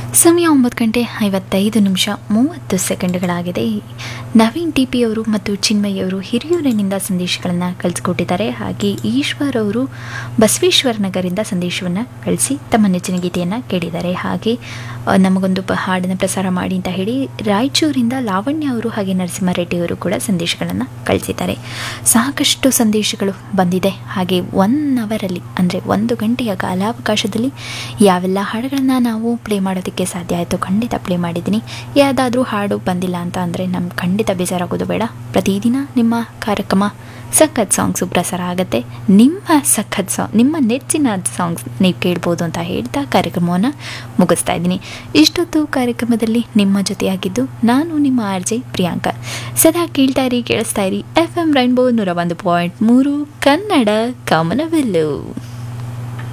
ಸಮಯ ಒಂಬತ್ತು ಗಂಟೆ ಐವತ್ತೈದು ನಿಮಿಷ ಮೂವತ್ತು ಸೆಕೆಂಡ್ಗಳಾಗಿದೆ ನವೀನ್ ಟಿ ಪಿ ಅವರು ಮತ್ತು ಚಿನ್ಮಯ್ಯ ಅವರು ಹಿರಿಯೂರಿನಿಂದ ಸಂದೇಶಗಳನ್ನು ಕಳಿಸ್ಕೊಟ್ಟಿದ್ದಾರೆ ಹಾಗೆ ಈಶ್ವರ್ ಅವರು ಬಸವೇಶ್ವರ ನಗರಿಂದ ಸಂದೇಶವನ್ನು ಕಳಿಸಿ ತಮ್ಮ ನೆಚ್ಚಿನ ಗೀತೆಯನ್ನು ಕೇಳಿದ್ದಾರೆ ಹಾಗೆ ಆ, ನಮಗೊಂದು ಪ ಹಾಡನ್ನು ಪ್ರಸಾರ ಮಾಡಿ ಅಂತ ಹೇಳಿ ರಾಯಚೂರಿಂದ ಲಾವಣ್ಯ ಅವರು ಹಾಗೆ ನರಸಿಂಹರೆಡ್ಡಿ ಅವರು ಕೂಡ ಸಂದೇಶಗಳನ್ನು ಕಳಿಸಿದ್ದಾರೆ ಸಾಕಷ್ಟು ಸಂದೇಶಗಳು ಬಂದಿದೆ ಹಾಗೆ ಒನ್ ಅವರಲ್ಲಿ ಅಂದರೆ ಒಂದು ಗಂಟೆಯ ಕಾಲಾವಕಾಶದಲ್ಲಿ ಯಾವೆಲ್ಲ ಹಾಡುಗಳನ್ನ ನಾವು ಪ್ಲೇ ಮಾಡೋದಕ್ಕೆ ಸಾಧ್ಯ ಆಯಿತು ಖಂಡಿತ ಪ್ಲೇ ಮಾಡಿದ್ದೀನಿ ಯಾವುದಾದ್ರೂ ಹಾಡು ಬಂದಿಲ್ಲ ಅಂತ ಅಂದರೆ ನಮ್ಗೆ ಖಂಡಿತ ಬೇಜಾರಾಗೋದು ಬೇಡ ಪ್ರತಿದಿನ ನಿಮ್ಮ ಕಾರ್ಯಕ್ರಮ ಸಖತ್ ಸಾಂಗ್ಸು ಪ್ರಸಾರ ಆಗುತ್ತೆ ನಿಮ್ಮ ಸಖತ್ ಸಾಂಗ್ ನಿಮ್ಮ ನೆಚ್ಚಿನ ಸಾಂಗ್ಸ್ ನೀವು ಕೇಳ್ಬೋದು ಅಂತ ಹೇಳ್ತಾ ಕಾರ್ಯಕ್ರಮವನ್ನು ಮುಗಿಸ್ತಾ ಇದ್ದೀನಿ ಇಷ್ಟೊತ್ತು ಕಾರ್ಯಕ್ರಮದಲ್ಲಿ ನಿಮ್ಮ ಜೊತೆಯಾಗಿದ್ದು ನಾನು ನಿಮ್ಮ ಆರ್ ಜೆ ಪ್ರಿಯಾಂಕಾ ಸದಾ ಕೇಳ್ತಾ ಇರಿ ಕೇಳಿಸ್ತಾ ಇರಿ ಎಫ್ ಎಂ ರೈನ್ಬೋ ನೂರ ಒಂದು ಪಾಯಿಂಟ್ ಮೂರು ಕನ್ನಡ ಕಮನವೆಲ್ಲು